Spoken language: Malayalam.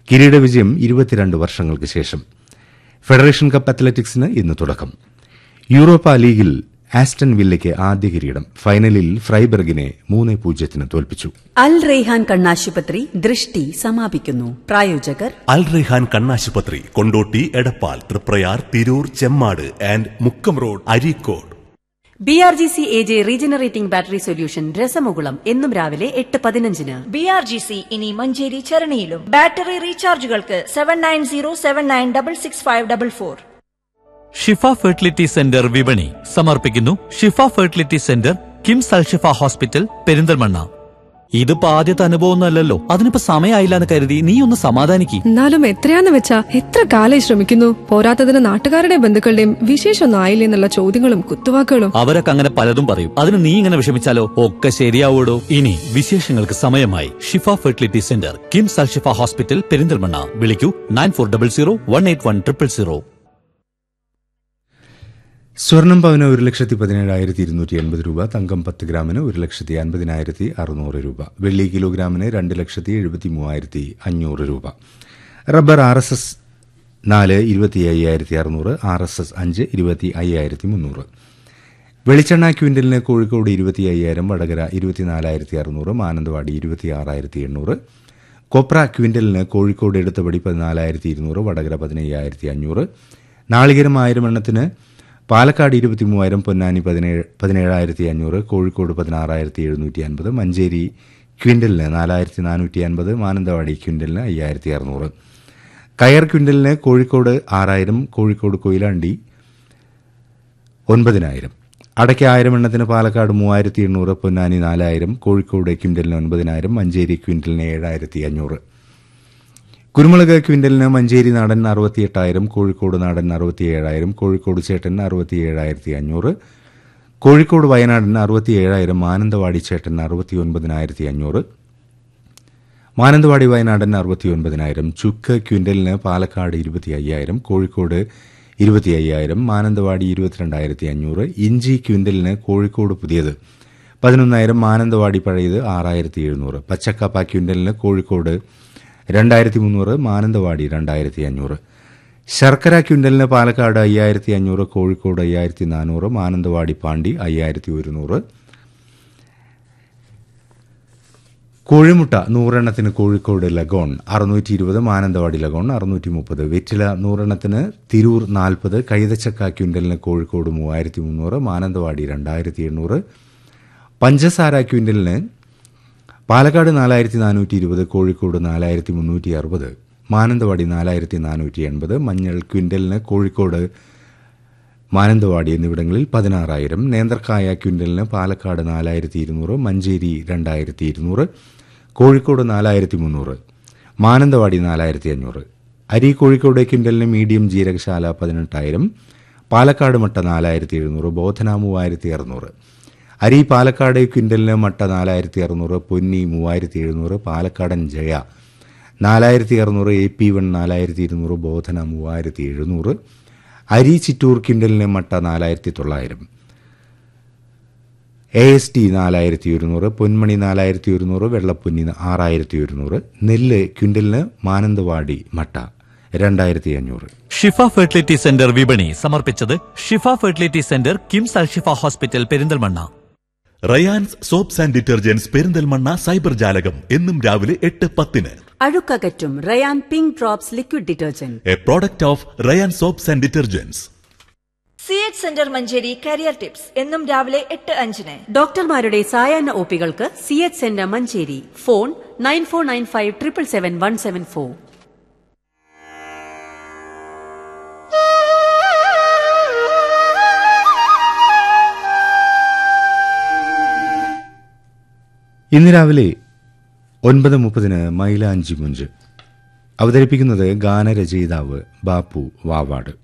കിരീട വിജയം ഇരുപത്തിരണ്ട് വർഷങ്ങൾക്ക് ശേഷം ഫെഡറേഷൻ കപ്പ് അത്ലറ്റിക്സിന് ഇന്ന് തുടക്കം യൂറോപ്പ ലീഗിൽ ആസ്റ്റൺ വില്ലയ്ക്ക് ആദ്യ കിരീടം ഫൈനലിൽ ഫ്രൈബർഗിനെ മൂന്ന് പൂജ്യത്തിന് തോൽപ്പിച്ചു അൽ റെയ്ഹാൻ കണ്ണാശുപത്രി ദൃഷ്ടി സമാപിക്കുന്നു പ്രായോജകർ അൽ റെഹാൻ കണ്ണാശുപത്രി Kondotty Edappal Triprayar Tirur Chemmad and Mukkam road Areekode B R G C A J regenerating battery solution Rasamukulam എന്നും രാവിലെ എട്ട് പതിനഞ്ചിന് ബി ആർ ജി സി ഇനി മഞ്ചേരി ചരണിയിലും ബാറ്ററി റീചാർജുകൾക്ക് seven nine zero seven nine double six five double four Shifa fertility centre വിപണി സമർപ്പിക്കുന്നു Shifa fertility centre KIMS Alshifa hospital Perinthalmanna ഇതിപ്പോ ആദ്യത്തെ അനുഭവമൊന്നുമല്ലല്ലോ അതിനിപ്പോ സമയമായില്ല എന്ന് കരുതി നീ ഒന്ന് സമാധാനിക്ക് എന്നാലും എത്രയാന്ന് വെച്ചാ എത്ര കാലായി ശ്രമിക്കുന്നു പോരാത്തതിന് നാട്ടുകാരുടെയും ബന്ധുക്കളുടെയും വിശേഷമൊന്നും ആയില്ലേ എന്നുള്ള ചോദ്യങ്ങളും കുത്തുവാക്കുകളും അവരൊക്കെ അങ്ങനെ പലതും പറയും അതിന് നീ ഇങ്ങനെ വിഷമിച്ചാലോ ഒക്കെ ശരിയാവൂടോ ഇനി വിശേഷങ്ങൾക്ക് സമയമായി Shifa fertility centre KIMS Alshifa hospital Perinthalmanna വിളിക്കൂ nine four double zero one eight one triple zero സ്വർണം പവന് ഒരു ലക്ഷത്തി പതിനേഴായിരത്തി ഇരുന്നൂറ്റി എൺപത് രൂപ തങ്കം പത്ത് ഗ്രാമിന് ഒരു ലക്ഷത്തി അൻപതിനായിരത്തി അറുന്നൂറ് രൂപ വെള്ളി കിലോഗ്രാമിന് രണ്ട് ലക്ഷത്തി എഴുപത്തി മൂവായിരത്തി അഞ്ഞൂറ് രൂപ റബ്ബർ ആർ എസ് എസ് നാല് ഇരുപത്തി അയ്യായിരത്തി അറുന്നൂറ് ആർ എസ് എസ് അഞ്ച് ഇരുപത്തി അയ്യായിരത്തി മുന്നൂറ് വെളിച്ചെണ്ണ ക്വിന്റലിന് കോഴിക്കോട് ഇരുപത്തി അയ്യായിരം വടകര ഇരുപത്തിനാലായിരത്തി അറുന്നൂറ് മാനന്തവാടി ഇരുപത്തി ആറായിരത്തി എണ്ണൂറ് കൊപ്ര ക്വിന്റലിന് കോഴിക്കോട് എടുത്തപടി പതിനാലായിരത്തി ഇരുന്നൂറ് വടകര പതിനയ്യായിരത്തി അഞ്ഞൂറ് നാളികേരം ആയിരം എണ്ണത്തിന് പാലക്കാട് ഇരുപത്തി മൂവായിരം പൊന്നാനി പതിനേഴ് പതിനേഴായിരത്തി അഞ്ഞൂറ് കോഴിക്കോട് പതിനാറായിരത്തി എഴുന്നൂറ്റി അൻപത് മഞ്ചേരി ക്വിന്റലിന് നാലായിരത്തി നാനൂറ്റി അൻപത് മാനന്തവാടി ക്വിന്റലിന് അയ്യായിരത്തി അറുന്നൂറ് കയർ ക്വിന്റലിന് കോഴിക്കോട് ആറായിരം കോഴിക്കോട് കൊയിലാണ്ടി ഒൻപതിനായിരം അടയ്ക്ക ആയിരം എണ്ണത്തിന് പാലക്കാട് മൂവായിരത്തി എണ്ണൂറ് പൊന്നാനി നാലായിരം കോഴിക്കോട് ക്വിന്റലിന് ഒൻപതിനായിരം മഞ്ചേരി ക്വിന്റലിന് ഏഴായിരത്തി അഞ്ഞൂറ് കുരുമുളക് ക്വിന്റലിന് മഞ്ചേരി നാടൻ അറുപത്തിയെട്ടായിരം കോഴിക്കോട് നാടൻ അറുപത്തിയേഴായിരം കോഴിക്കോട് ചേട്ടൻ അറുപത്തിയേഴായിരത്തി അഞ്ഞൂറ് കോഴിക്കോട് വയനാടൻ അറുപത്തിയേഴായിരം മാനന്തവാടി ചേട്ടൻ അറുപത്തി ഒൻപതിനായിരത്തി അഞ്ഞൂറ് മാനന്തവാടി വയനാടൻ അറുപത്തി ഒൻപതിനായിരം ചുക്ക് ക്വിന്റലിന് പാലക്കാട് ഇരുപത്തി അയ്യായിരം കോഴിക്കോട് ഇരുപത്തി അയ്യായിരം മാനന്തവാടി ഇരുപത്തിരണ്ടായിരത്തി അഞ്ഞൂറ് ഇഞ്ചി ക്വിന്റലിന് കോഴിക്കോട് പുതിയത് പതിനൊന്നായിരം മാനന്തവാടി പഴയത് ആറായിരത്തി എഴുന്നൂറ് പച്ചക്കപ്പ ക്വിന്റലിന് കോഴിക്കോട് രണ്ടായിരത്തി മുന്നൂറ് മാനന്തവാടി രണ്ടായിരത്തി അഞ്ഞൂറ് ശർക്കര ക്വിന്റലിന് പാലക്കാട് അയ്യായിരത്തി അഞ്ഞൂറ് കോഴിക്കോട് അയ്യായിരത്തി നാനൂറ് മാനന്തവാടി പാണ്ടി അയ്യായിരത്തി ഒരുന്നൂറ് കോഴിമുട്ട നൂറെണ്ണത്തിന് കോഴിക്കോട് ലഗോൺ അറുന്നൂറ്റി ഇരുപത് മാനന്തവാടി ലഗോൺ അറുന്നൂറ്റി മുപ്പത് വെറ്റില നൂറെണ്ണത്തിന് തിരൂർ നാൽപ്പത് കൈതച്ചക്ക ക്വിന്റലിന് കോഴിക്കോട് മൂവായിരത്തി മുന്നൂറ് മാനന്തവാടി രണ്ടായിരത്തി എണ്ണൂറ് പഞ്ചസാര ക്വിന്റലിന് പാലക്കാട് നാലായിരത്തി നാനൂറ്റി ഇരുപത് കോഴിക്കോട് നാലായിരത്തി മുന്നൂറ്റി അറുപത് മാനന്തവാടി നാലായിരത്തി നാനൂറ്റി എൺപത് മഞ്ഞൾ ക്വിന്റലിന് കോഴിക്കോട് മാനന്തവാടി എന്നിവിടങ്ങളിൽ പതിനാറായിരം നേന്ത്രക്കായ ക്വിന്റലിന് പാലക്കാട് നാലായിരത്തി ഇരുന്നൂറ് മഞ്ചേരി രണ്ടായിരത്തി ഇരുന്നൂറ് കോഴിക്കോട് നാലായിരത്തി മുന്നൂറ് മാനന്തവാടി നാലായിരത്തി അഞ്ഞൂറ് അരി കോഴിക്കോട് ക്വിന്റലിന് മീഡിയം ജീരകശാല പതിനെട്ടായിരം പാലക്കാട് മട്ട നാലായിരത്തി എഴുന്നൂറ് ബോധന മൂവായിരത്തി അറുന്നൂറ് അരി പാലക്കാട് ക്വിന്റലിന് മട്ട നാലായിരത്തി അറുന്നൂറ് പൊന്നി മൂവായിരത്തി എഴുന്നൂറ് പാലക്കാടൻ ജയ നാലായിരത്തി അറുന്നൂറ് എ പി വൺ നാലായിരത്തി ഇരുന്നൂറ് ബോധന മൂവായിരത്തി എഴുന്നൂറ് അരി ചിറ്റൂർ കിൻഡലിന് മട്ട നാലായിരത്തി തൊള്ളായിരം എ എസ് ടി നാലായിരത്തി ഒരുന്നൂറ് പൊന്മണി നാലായിരത്തി ഒരുന്നൂറ് വെള്ളപ്പൊന്നി ആറായിരത്തി ഒരുന്നൂറ് നെല്ല് ക്വിൻ്റലിന് മാനന്തവാടി മട്ട രണ്ടായിരത്തി അഞ്ഞൂറ് ഷിഫ ഫെർട്ടിലിറ്റി സെന്റർ വിപണി സമർപ്പിച്ചത് Shifa fertility centre KIMS Alshifa hospital Perinthalmanna Rayan's soaps and detergents Perinthalmanna cyber Jalakam എന്നും രാവിലെ എട്ട് പത്തിന് അഴുക്കകറ്റും Rayan pink drops liquid detergent a product of Rayan soaps and detergents C H centre Manjeri career tips എന്നും രാവിലെ എട്ട് അഞ്ചിന് ഡോക്ടർമാരുടെ സായാഹ്ന ഒപികൾക്ക് C H centre Manjeri phone nine four nine five triple seven one seven four ഇന്ന് രാവിലെ ഒൻപത് മുപ്പതിന് മൈലാഞ്ചി മുഞ്ച് അവതരിപ്പിക്കുന്നത് ഗാനരചയിതാവ് ബാപ്പു വാവാട്